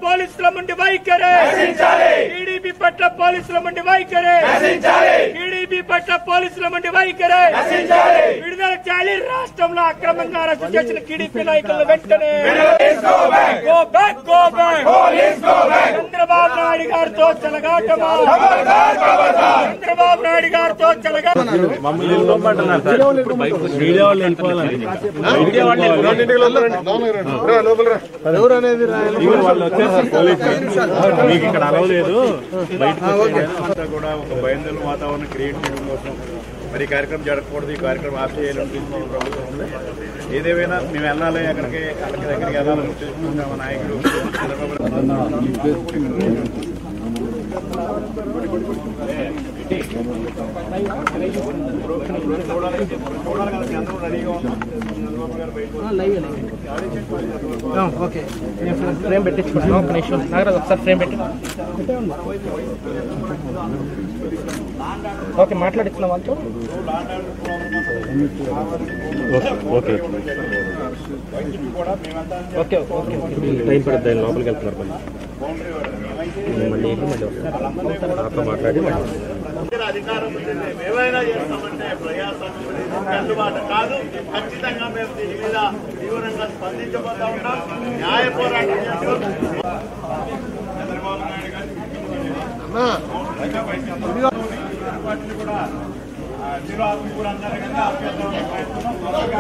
పోలీసుల ముండి వైఖరి టీడీపీ పట్ల పోలీసుల ముండి వైఖరి టీడీపీ పట్ల పోలీసుల ముండి వైఖరి విడుదల చేయాలి రాష్ట్రంలో అక్రమంగా అరెస్టు చేసిన టీడీపీ నాయకులను వెంటనే go back go back Chandrababu Naidu గారితో చెలగాటమా చంద్రబాబు నాయుడు గారితో చెలగాట మమ్మల్ని వెళ్ళిపోమంటున్నారు సార్ ఇప్పుడు బయట మీడియా వాళ్ళు వెళ్ళిపోవాలని మీడియా వాళ్ళు ఇవ్వండి, వాళ్ళు వచ్చేసారు పోలీసులు మీకు ఇక్కడ అలవలేదు అంతా కూడా ఒక బయలుదేరి వాతావరణం క్రియేట్ చేయడం కోసం మరి ఈ కార్యక్రమం జరగకూడదు ఈ కార్యక్రమం ఆఫ్ చేయాలని తీసుకున్న ప్రభుత్వం ఉంది. ఏదేమైనా మేము వెళ్ళాలి అక్కడికి అక్కడికి దగ్గరికి వెళ్ళాలని చూసుకుంటాం మా నాయకుడు చంద్రబాబు చూడాలి చూడాలి కదా మీ అందరూ రెడీగా ఉన్నాం చంద్రబాబు గారు బయట ఓకే ఫ్రేమ్ పెట్టించుకుంటాను ఒక నిమిషం నాగరాజు ఒకసారి ఫ్రేమ్ పెట్టి ఓకే మాట్లాడిస్తున్న వాళ్ళతో ఓకే ఓకే ఓకే టైం పడుతుంది ఆయన లోపలికి వెళ్తున్నారు మళ్ళీ మళ్ళీ వెళ్ళి మళ్ళీ వస్తారు నాతో మాట్లాడి మళ్ళీ వస్తారు. అధికారం ఉంది మేము ఏమైనా చేస్తామంటే ప్రజాస్వామ్యం అనేది అందుబాటు కాదు ఖచ్చితంగా మేము దీని మీద తీవ్రంగా స్పందించబోతా ఉన్నాం న్యాయ పోరాటం చేస్తాం చంద్రబాబు నాయుడు గారు పార్టీలు కూడా ఆ, జీరో ఆత్మకూర అంతర్గతంగా అభ్యర్థులను ప్రయత్నం త్వరగా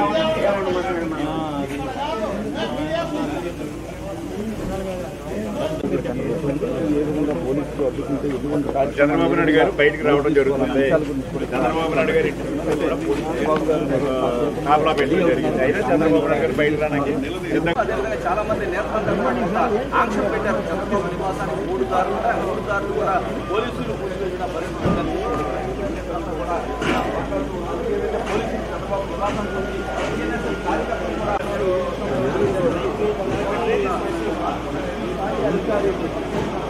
చంద్రబాబు నాయుడు గారు బయటికి రావడం జరుగుతుంది చంద్రబాబు నాయుడు గారి ఇంటి ముందు కూడా పోలీసులు, ఆ, కాపలా పెట్టడం జరిగింది అయినా చంద్రబాబు నాయుడు గారు బయట రావడానికి సిద్ధంగా చాలా మంది నేర్పందరూ కూడా ఆంక్షలు పెట్టారు చంద్రబాబు నివాసానికి మూడు దారులు ఉంటాయి ఆ మూడు దారులు కూడా పోలీసులు మూసివేసిన పరిస్థితి ఉంది. కూడా ఏదైతే పోలీసులు చంద్రబాబు నివాసం నుంచి ఏదైతే కార్యకర్తలు కూడా